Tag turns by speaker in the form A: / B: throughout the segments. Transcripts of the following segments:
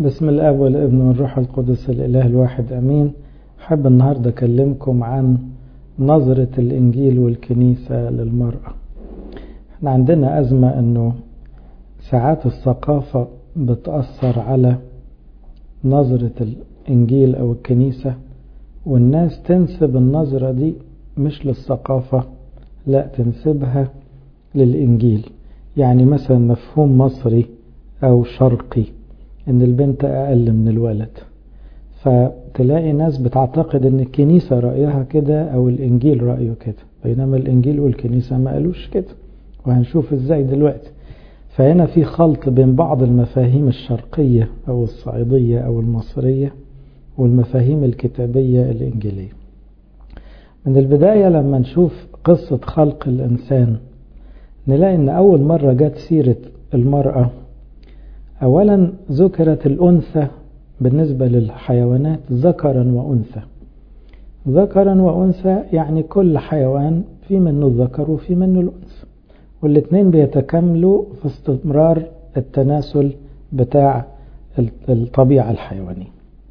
A: بسم الاب والابن والروح القدس الاله الواحد امين حب النهارده اكلمكم عن نظرة الانجيل والكنيسة للمرأة احنا عندنا ازمة انه ساعات الثقافة بتأثر على نظرة الانجيل او الكنيسة والناس تنسب النظرة دي مش للثقافة لا تنسبها للانجيل يعني مثلا مفهوم مصري او شرقي ان البنت اقل من الولد فتلاقي ناس بتعتقد ان الكنيسة رأيها كده او الانجيل رأيه كده بينما الانجيل والكنيسة ما قالوش كده وهنشوف ازاي دلوقتي فهنا في خلط بين بعض المفاهيم الشرقية او الصعيدية او المصرية والمفاهيم الكتابية الانجيلية من البداية لما نشوف قصة خلق الانسان نلاقي ان اول مرة جت سيرة المرأة أولا ذكرت الأنثى بالنسبة للحيوانات ذكرا وأنثى ذكرا وأنثى يعني كل حيوان في منه الذكر وفي منه الأنثى والاثنين بيتكاملوا في استمرار التناسل بتاع الطبيعة الحيوانية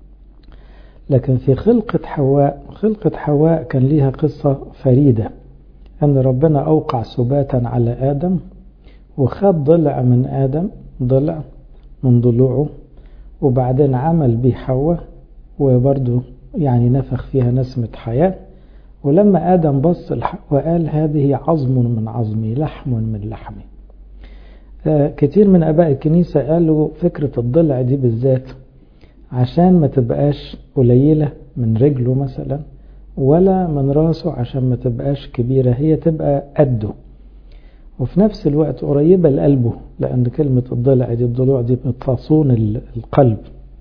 A: لكن في خلقة حواء خلقة حواء كان ليها قصة فريدة أن ربنا أوقع سباتا على آدم وخد ضلع من آدم ضلع من ضلوعه وبعدين عمل بيه حواء وبرضه يعني نفخ فيها نسمة حياة ولما آدم بص لحواء قال هذه عظم من عظمي لحم من لحمي آه كتير من أباء الكنيسة قالوا فكرة الضلع دي بالذات عشان ما تبقاش قليلة من رجله مثلا ولا من راسه عشان ما تبقاش كبيرة هي تبقى قده وفي نفس الوقت قريبة لقلبه لأن كلمة الضلع دي الضلوع دي بتصون القلب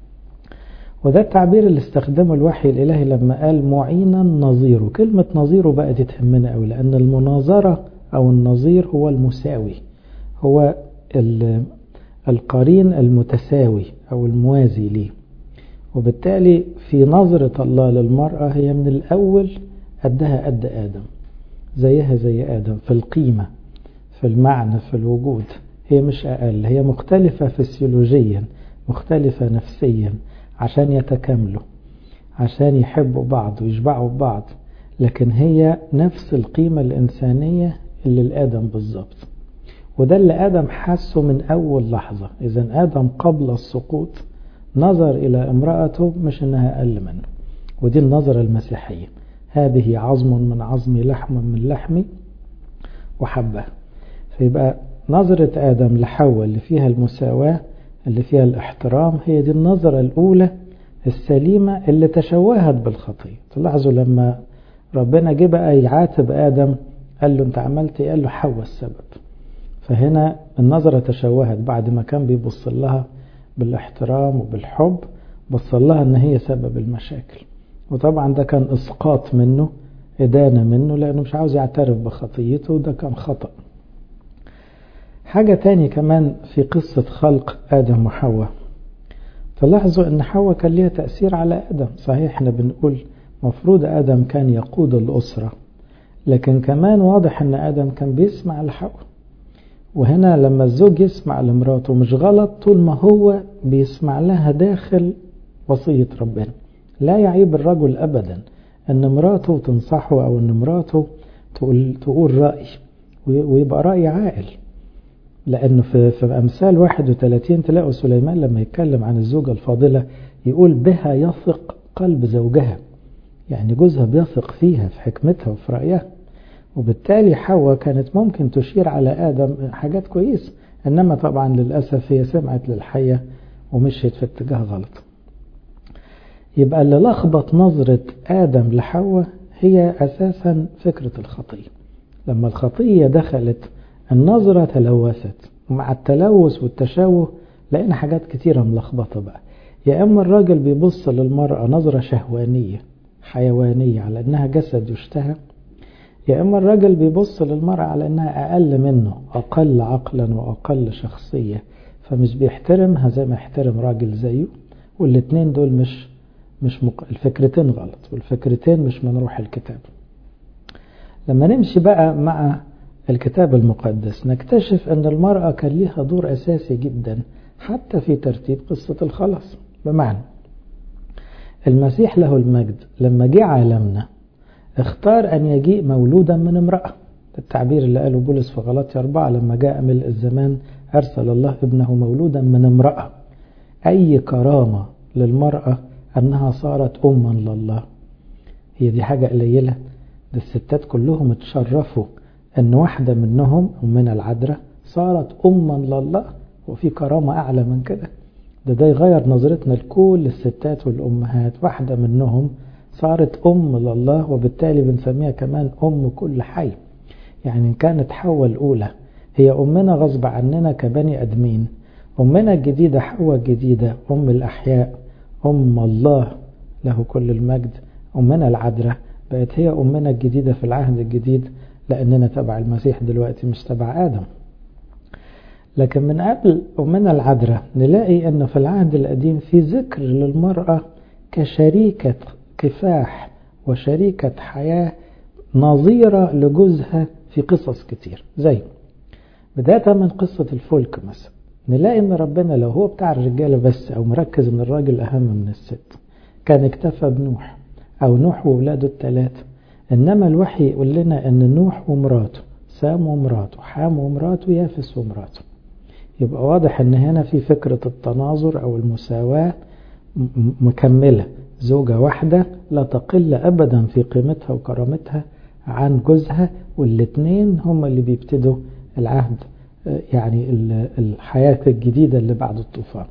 A: وده التعبير اللي استخدمه الوحي الإلهي لما قال معينا نظيره كلمة نظيره بقى دي تهمنا أوي لأن المناظرة أو النظير هو المساوي هو القرين المتساوي أو الموازي ليه وبالتالي في نظرة الله للمرأة هي من الأول قدها قد آدم زيها زي آدم في القيمة في المعنى في الوجود هي مش أقل هي مختلفة فسيولوجيا مختلفة نفسيا عشان يتكاملوا عشان يحبوا بعض ويشبعوا بعض لكن هي نفس القيمة الإنسانية اللي لآدم بالظبط وده اللي آدم حسه من أول لحظة إذا آدم قبل السقوط نظر إلى امرأته مش إنها أقل منه ودي النظرة المسيحية هذه عظم من عظمي لحم من لحمي وحبها فيبقى نظرة آدم لحواء اللي فيها المساواة اللي فيها الاحترام هي دي النظرة الأولى السليمة اللي تشوهت بالخطية تلاحظوا لما ربنا جه بقى يعاتب آدم قال له أنت عملت إيه؟ قال له حواء السبب فهنا النظرة تشوهت بعد ما كان بيبص لها بالاحترام وبالحب بص لها ان هي سبب المشاكل وطبعا ده كان اسقاط منه ادانة منه لانه مش عاوز يعترف بخطيته وده كان خطأ حاجة تاني كمان في قصة خلق آدم وحواء تلاحظوا ان حواء كان ليها تأثير على آدم صحيح احنا بنقول مفروض آدم كان يقود الأسرة لكن كمان واضح ان آدم كان بيسمع لحواء وهنا لما الزوج يسمع لمراته مش غلط طول ما هو بيسمع لها داخل وصية ربنا لا يعيب الرجل أبدا أن مراته تنصحه أو أن مراته تقول, تقول رأي ويبقى رأي عاقل لأنه في, في أمثال 31 تلاقوا سليمان لما يتكلم عن الزوجة الفاضلة يقول بها يثق قلب زوجها يعني جوزها بيثق فيها في حكمتها وفي رأيها وبالتالي حواء كانت ممكن تشير على آدم حاجات كويسة إنما طبعا للأسف هي سمعت للحية ومشيت في اتجاه غلط يبقى اللي لخبط نظرة آدم لحواء هي أساسا فكرة الخطية لما الخطية دخلت النظرة تلوثت ومع التلوث والتشوه لقينا حاجات كتيرة ملخبطة بقى يا إما الراجل بيبص للمرأة نظرة شهوانية حيوانية على إنها جسد يشتهى يا إما الراجل بيبص للمرأة على إنها أقل منه أقل عقلا وأقل شخصية فمش بيحترمها زي ما يحترم راجل زيه والاتنين دول مش مش مق... الفكرتين غلط والفكرتين مش من روح الكتاب لما نمشي بقى مع الكتاب المقدس نكتشف أن المرأة كان لها دور أساسي جدا حتى في ترتيب قصة الخلاص بمعنى المسيح له المجد لما جه عالمنا اختار أن يجيء مولودا من امرأة التعبير اللي قاله بولس في غلطي أربعة لما جاء ملء الزمان أرسل الله ابنه مولودا من امرأة أي كرامة للمرأة أنها صارت أما لله هي دي حاجة قليلة ده الستات كلهم اتشرفوا أن واحدة منهم من العذراء صارت أما لله وفي كرامة أعلى من كده ده ده يغير نظرتنا لكل الستات والأمهات واحدة منهم صارت أم لله وبالتالي بنسميها كمان أم كل حي يعني كانت حواء الأولى هي أمنا غصب عننا كبني أدمين أمنا الجديدة حواء الجديدة أم الأحياء أم الله له كل المجد أمنا العذراء بقت هي أمنا الجديدة في العهد الجديد لأننا تبع المسيح دلوقتي مش تبع آدم لكن من قبل أمنا العذراء نلاقي أنه في العهد القديم في ذكر للمرأة كشريكة كفاح وشريكة حياة نظيرة لجوزها في قصص كتير زي بداية من قصة الفلك مثلا نلاقي ان ربنا لو هو بتاع الرجالة بس او مركز ان الراجل اهم من الست كان اكتفى بنوح او نوح وولاده الثلاثة انما الوحي يقول لنا ان نوح ومراته سام ومراته حام ومراته يافس ومراته يبقى واضح ان هنا في فكرة التناظر او المساواة مكملة زوجة واحدة لا تقل ابدا في قيمتها وكرامتها عن جوزها والاثنين هم اللي بيبتدوا العهد يعني الحياة الجديدة اللي بعد الطوفان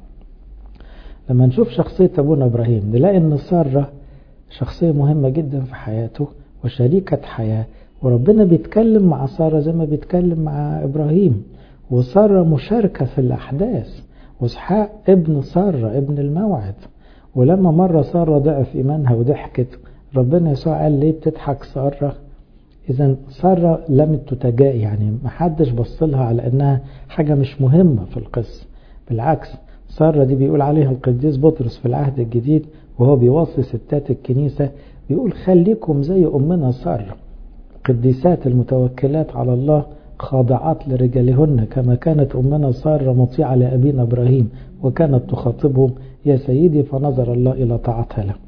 A: لما نشوف شخصية أبونا إبراهيم نلاقي أن سارة شخصية مهمة جدا في حياته وشريكة حياة وربنا بيتكلم مع سارة زي ما بيتكلم مع إبراهيم وسارة مشاركة في الأحداث واسحاق ابن سارة ابن الموعد ولما مرة سارة ضعف إيمانها وضحكت ربنا يسوع قال ليه بتضحك سارة إذا سارة لم تتجاء يعني ما حدش بص لها على أنها حاجة مش مهمة في القصة بالعكس سارة دي بيقول عليها القديس بطرس في العهد الجديد وهو بيوصي ستات الكنيسة بيقول خليكم زي أمنا سارة قديسات المتوكلات على الله خاضعات لرجالهن كما كانت أمنا سارة مطيعة لأبينا إبراهيم وكانت تخاطبه يا سيدي فنظر الله إلى طاعتها له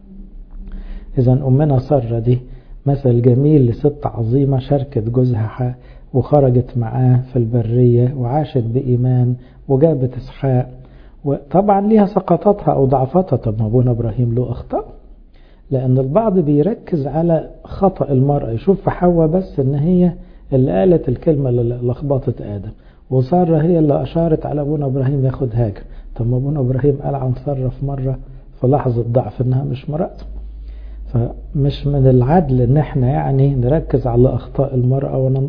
A: إذا أمنا سارة دي مثل جميل لست عظيمة شاركت جوزها وخرجت معاه في البرية وعاشت بإيمان وجابت إسحاق وطبعا ليها سقطاتها أو ضعفاتها طب ما أبونا إبراهيم له أخطاء لأن البعض بيركز على خطأ المرأة يشوف في حواء بس إن هي اللي قالت الكلمة اللي لخبطت آدم وسارة هي اللي أشارت على أبونا إبراهيم ياخد هاجر طب ما أبونا إبراهيم قال عن سارة في مرة في لحظة ضعف إنها مش مراته فمش من العدل ان احنا يعني نركز على اخطاء المرأة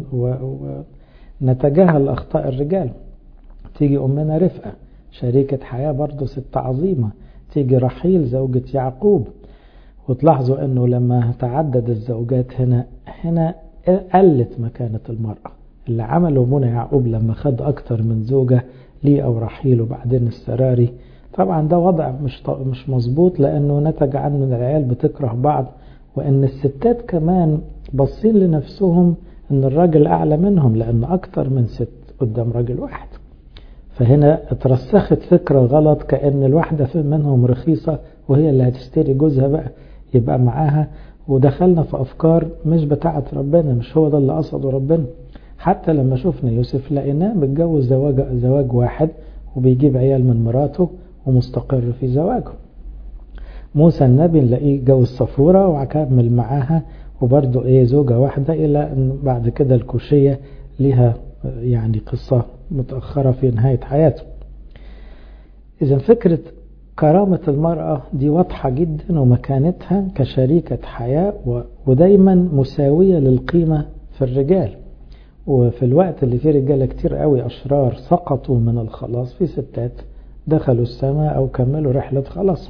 A: ونتجاهل اخطاء الرجال تيجي امنا رفقة شريكة حياة برضه ست عظيمة تيجي رحيل زوجة يعقوب وتلاحظوا انه لما تعدد الزوجات هنا هنا قلت مكانة المرأة اللي عمله منى يعقوب لما خد اكتر من زوجة ليه او رحيل وبعدين السراري طبعا ده وضع مش مش مظبوط لانه نتج عنه ان العيال بتكره بعض وان الستات كمان باصين لنفسهم ان الراجل اعلى منهم لان اكتر من ست قدام راجل واحد فهنا اترسخت فكرة غلط كأن الواحدة منهم رخيصة وهي اللي هتشتري جوزها بقى يبقى معاها ودخلنا في أفكار مش بتاعة ربنا مش هو ده اللي قصده ربنا حتى لما شفنا يوسف لقيناه متجوز زواج, زواج واحد وبيجيب عيال من مراته ومستقر في زواجه موسى النبي نلاقيه جوز صفورة وكمل معاها وبرضه ايه زوجة واحدة إلى أن بعد كده الكوشية لها يعني قصة متأخرة في نهاية حياته إذا فكرة كرامة المرأة دي واضحة جدا ومكانتها كشريكة حياة ودايما مساوية للقيمة في الرجال وفي الوقت اللي فيه رجالة كتير قوي أشرار سقطوا من الخلاص في ستات دخلوا السماء أو كملوا رحلة خلاص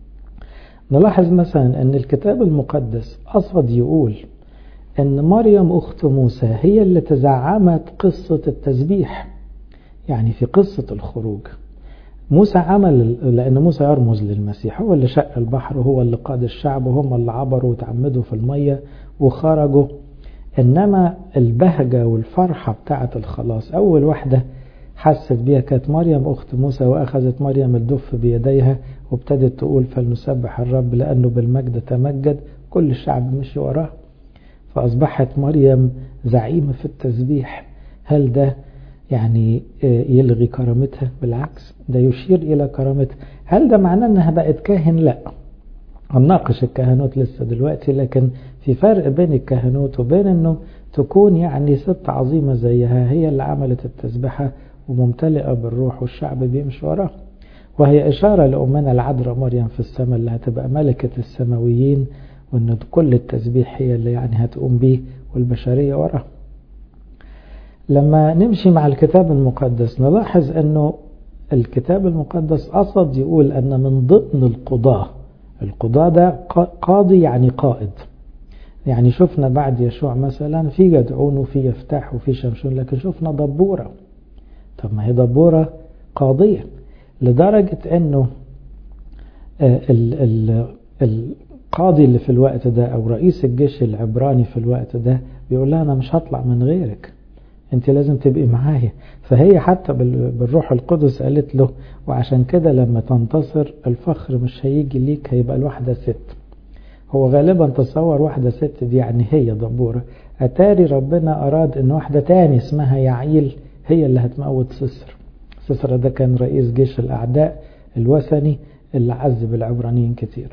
A: نلاحظ مثلا أن الكتاب المقدس قصد يقول أن مريم أخت موسى هي اللي تزعمت قصة التسبيح يعني في قصة الخروج موسى عمل لأن موسى يرمز للمسيح هو اللي شق البحر وهو اللي قاد الشعب وهم اللي عبروا وتعمدوا في المية وخرجوا إنما البهجة والفرحة بتاعة الخلاص أول واحدة حست بيها كانت مريم أخت موسى وأخذت مريم الدف بيديها وابتدت تقول فلنسبح الرب لأنه بالمجد تمجد كل الشعب مشي وراه فأصبحت مريم زعيمة في التسبيح هل ده يعني يلغي كرامتها بالعكس ده يشير إلى كرامتها هل ده معناه أنها بقت كاهن لا هنناقش الكهنوت لسه دلوقتي لكن في فرق بين الكهنوت وبين أنه تكون يعني ست عظيمة زيها هي اللي عملت التسبحة وممتلئة بالروح والشعب بيمشي وراها وهي إشارة لأمنا العذراء مريم في السماء اللي هتبقى ملكة السماويين وأن كل التسبيح هي اللي يعني هتقوم به والبشرية وراها لما نمشي مع الكتاب المقدس نلاحظ أنه الكتاب المقدس قصد يقول أن من ضمن القضاة القضاة ده قاضي يعني قائد يعني شفنا بعد يشوع مثلا في جدعون وفي يفتح وفي شمشون لكن شفنا دبورة طب ما هي دبورة قاضية لدرجة أنه ال ال القاضي اللي في الوقت ده أو رئيس الجيش العبراني في الوقت ده بيقول لها أنا مش هطلع من غيرك انت لازم تبقي معايا فهي حتى بالروح القدس قالت له وعشان كده لما تنتصر الفخر مش هيجي ليك هيبقى الواحدة ست هو غالبا تصور واحدة ست دي يعني هي دبورة أتاري ربنا أراد أن واحدة تاني اسمها يعيل هي اللي هتموت سسر سسر ده كان رئيس جيش الأعداء الوثني اللي عذب العبرانيين كتير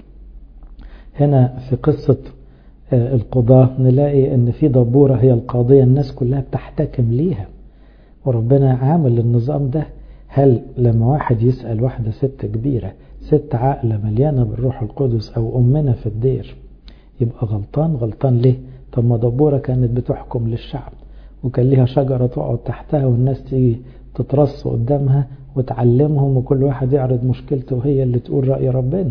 A: هنا في قصة القضاة نلاقي ان في دبورة هي القاضية الناس كلها بتحتكم ليها وربنا عامل النظام ده هل لما واحد يسأل واحدة ست كبيرة ست عاقلة مليانة بالروح القدس او امنا في الدير يبقى غلطان غلطان ليه طب ما دبورة كانت بتحكم للشعب وكان ليها شجرة تقعد تحتها والناس تيجي تترص قدامها وتعلمهم وكل واحد يعرض مشكلته وهي اللي تقول رأي ربنا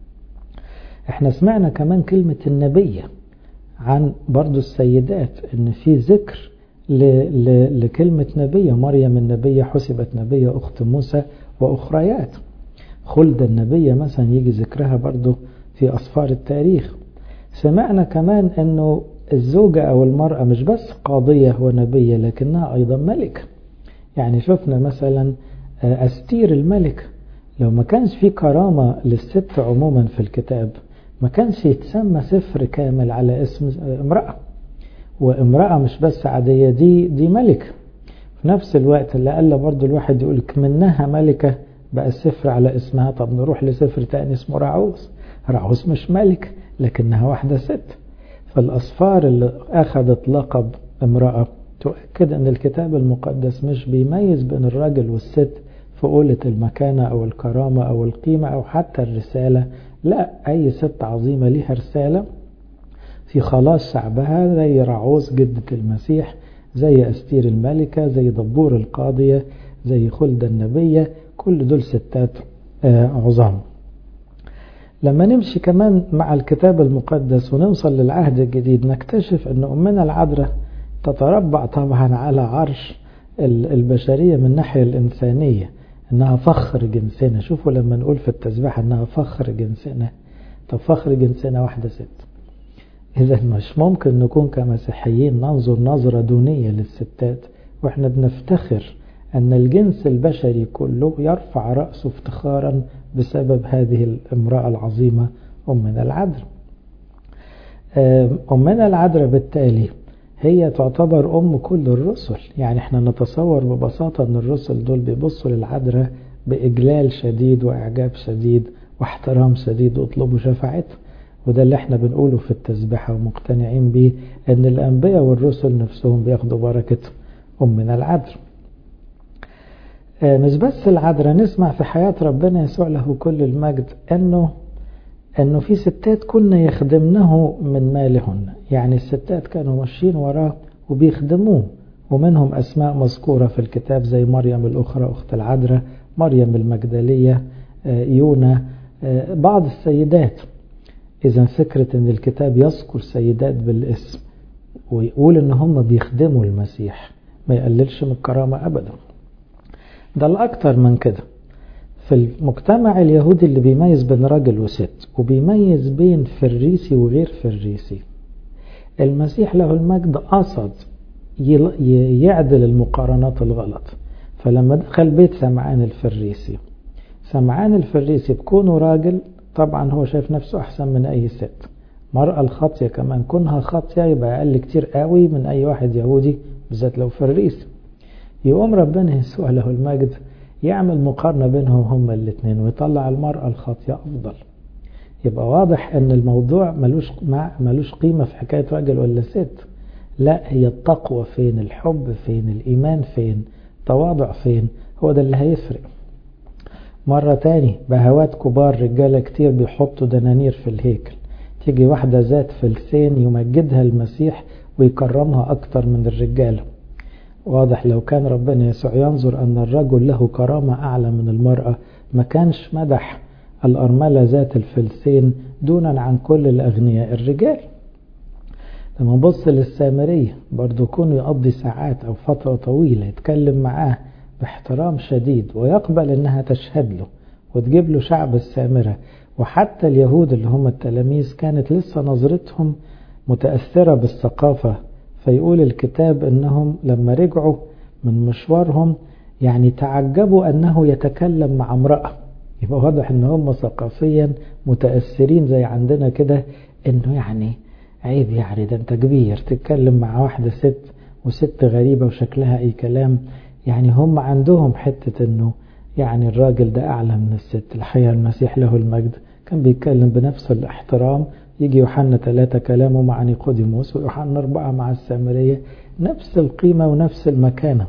A: احنا سمعنا كمان كلمة النبية عن برضو السيدات ان في ذكر ل ل لكلمة نبية مريم النبية حسبت نبية أخت موسى وأخريات خلد النبية مثلا يجي ذكرها برضو في أصفار التاريخ سمعنا كمان أنه الزوجة أو المرأة مش بس قاضية ونبية لكنها أيضا ملكة يعني شفنا مثلا أستير الملك لو ما كانش في كرامة للست عموما في الكتاب ما كانش يتسمى سفر كامل على اسم امرأة وامرأة مش بس عادية دي دي ملكة في نفس الوقت اللي قال برضو الواحد يقول منها ملكة بقى السفر على اسمها طب نروح لسفر تاني اسمه رعوس رعوس مش ملك لكنها واحدة ست فالأصفار اللي أخذت لقب امرأة تؤكد أن الكتاب المقدس مش بيميز بين الراجل والست في قولة المكانة أو الكرامة أو القيمة أو حتى الرسالة لا أي ست عظيمة ليها رسالة في خلاص شعبها زي رعوز جدة المسيح زي أستير الملكة زي دبور القاضية زي خلدة النبية كل دول ستات عظام لما نمشي كمان مع الكتاب المقدس ونوصل للعهد الجديد نكتشف أن أمنا العذراء تتربع طبعا على عرش البشرية من الناحية الإنسانية انها فخر جنسنا شوفوا لما نقول في التسبيح انها فخر جنسنا طب فخر جنسنا واحدة ست اذا مش ممكن نكون كمسيحيين ننظر نظرة دونية للستات واحنا بنفتخر ان الجنس البشري كله يرفع رأسه افتخارا بسبب هذه الامرأة العظيمة أمنا العذراء أمنا العذراء بالتالي هي تعتبر أم كل الرسل يعني احنا نتصور ببساطة أن الرسل دول بيبصوا للعذراء بإجلال شديد وإعجاب شديد واحترام شديد ويطلبوا شفاعتها وده اللي احنا بنقوله في التسبيحة ومقتنعين بيه أن الأنبياء والرسل نفسهم بياخدوا بركة أمنا العذراء مش بس العذراء نسمع في حياة ربنا يسوع له كل المجد أنه أنه في ستات كنا يخدمنه من مالهن يعني الستات كانوا ماشيين وراه وبيخدموه ومنهم أسماء مذكورة في الكتاب زي مريم الأخرى أخت العذراء مريم المجدلية يونا بعض السيدات إذا فكرة أن الكتاب يذكر سيدات بالاسم ويقول أن هم بيخدموا المسيح ما يقللش من الكرامة أبدا ده الأكتر من كده في المجتمع اليهودي اللي بيميز بين راجل وست وبيميز بين فريسي وغير فريسي المسيح له المجد قصد يعدل المقارنات الغلط فلما دخل بيت سمعان الفريسي سمعان الفريسي بكونه راجل طبعا هو شايف نفسه أحسن من أي ست مرأة الخاطية كمان كونها خاطية يبقى أقل كتير قوي من أي واحد يهودي بالذات لو فريسي يقوم ربنا يسوع له المجد يعمل مقارنة بينهم هما الاثنين ويطلع المرأة الخاطية أفضل يبقى واضح ان الموضوع ملوش ملوش قيمة في حكاية راجل ولا ست لا هي التقوى فين الحب فين الإيمان فين تواضع فين هو ده اللي هيفرق مرة تاني بهوات كبار رجالة كتير بيحطوا دنانير في الهيكل تيجي واحدة ذات فلسين يمجدها المسيح ويكرمها أكتر من الرجالة واضح لو كان ربنا يسوع ينظر أن الرجل له كرامة أعلى من المرأة ما كانش مدح الأرملة ذات الفلسين دونا عن كل الأغنياء الرجال لما نبص للسامرية برضو يكون يقضي ساعات أو فترة طويلة يتكلم معاه باحترام شديد ويقبل أنها تشهد له وتجيب له شعب السامرة وحتى اليهود اللي هم التلاميذ كانت لسه نظرتهم متأثرة بالثقافة فيقول الكتاب أنهم لما رجعوا من مشوارهم يعني تعجبوا أنه يتكلم مع امرأة يبقى واضح ان هم ثقافيا متأثرين زي عندنا كده انه يعني عيب يعني ده انت كبير تتكلم مع واحدة ست وست غريبة وشكلها اي كلام يعني هم عندهم حتة انه يعني الراجل ده اعلى من الست الحقيقة المسيح له المجد كان بيتكلم بنفس الاحترام يجي يوحنا ثلاثة كلامه مع نيقوديموس ويوحنا أربعة مع السامرية نفس القيمة ونفس المكانة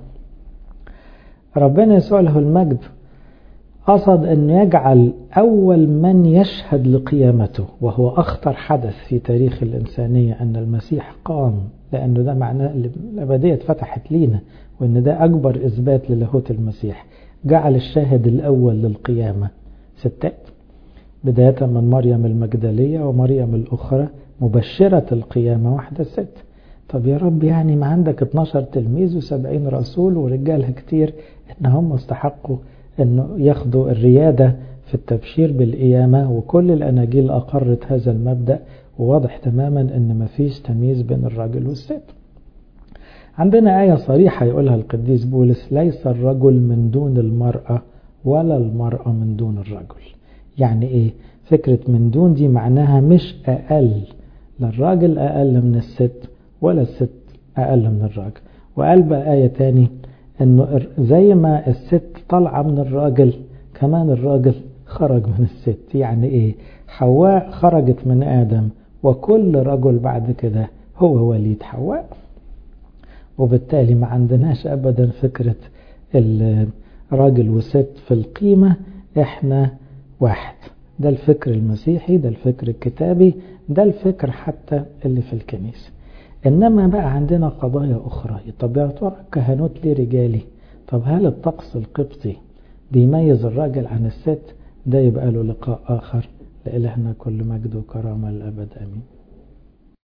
A: ربنا يسوع له المجد قصد أن يجعل أول من يشهد لقيامته وهو أخطر حدث في تاريخ الإنسانية أن المسيح قام لأنه ده معناه الأبدية اتفتحت لينا وأن ده أكبر إثبات للاهوت المسيح جعل الشاهد الأول للقيامة ستات بداية من مريم المجدلية ومريم الأخرى مبشرة القيامة واحدة ست طب يا رب يعني ما عندك 12 تلميذ و70 رسول ورجالها كتير إن هم استحقوا أنه ياخدوا الريادة في التبشير بالقيامة وكل الأناجيل أقرت هذا المبدأ وواضح تماما أن مفيش تمييز بين الراجل والست عندنا آية صريحة يقولها القديس بولس ليس الرجل من دون المرأة ولا المرأة من دون الرجل يعني إيه فكرة من دون دي معناها مش أقل لا الراجل أقل من الست ولا الست أقل من الراجل وقال بقى آية تاني انه زي ما الست طالعة من الراجل كمان الراجل خرج من الست يعني ايه حواء خرجت من ادم وكل رجل بعد كده هو وليد حواء وبالتالي ما عندناش ابدا فكرة الراجل وست في القيمة احنا واحد ده الفكر المسيحي ده الفكر الكتابي ده الفكر حتى اللي في الكنيسة إنما بقى عندنا قضايا أخرى طب يا ترى الكهنوت ليه رجالي طب هل الطقس القبطي بيميز الراجل عن الست ده يبقى له لقاء آخر لإلهنا كل مجد وكرامة للأبد آمين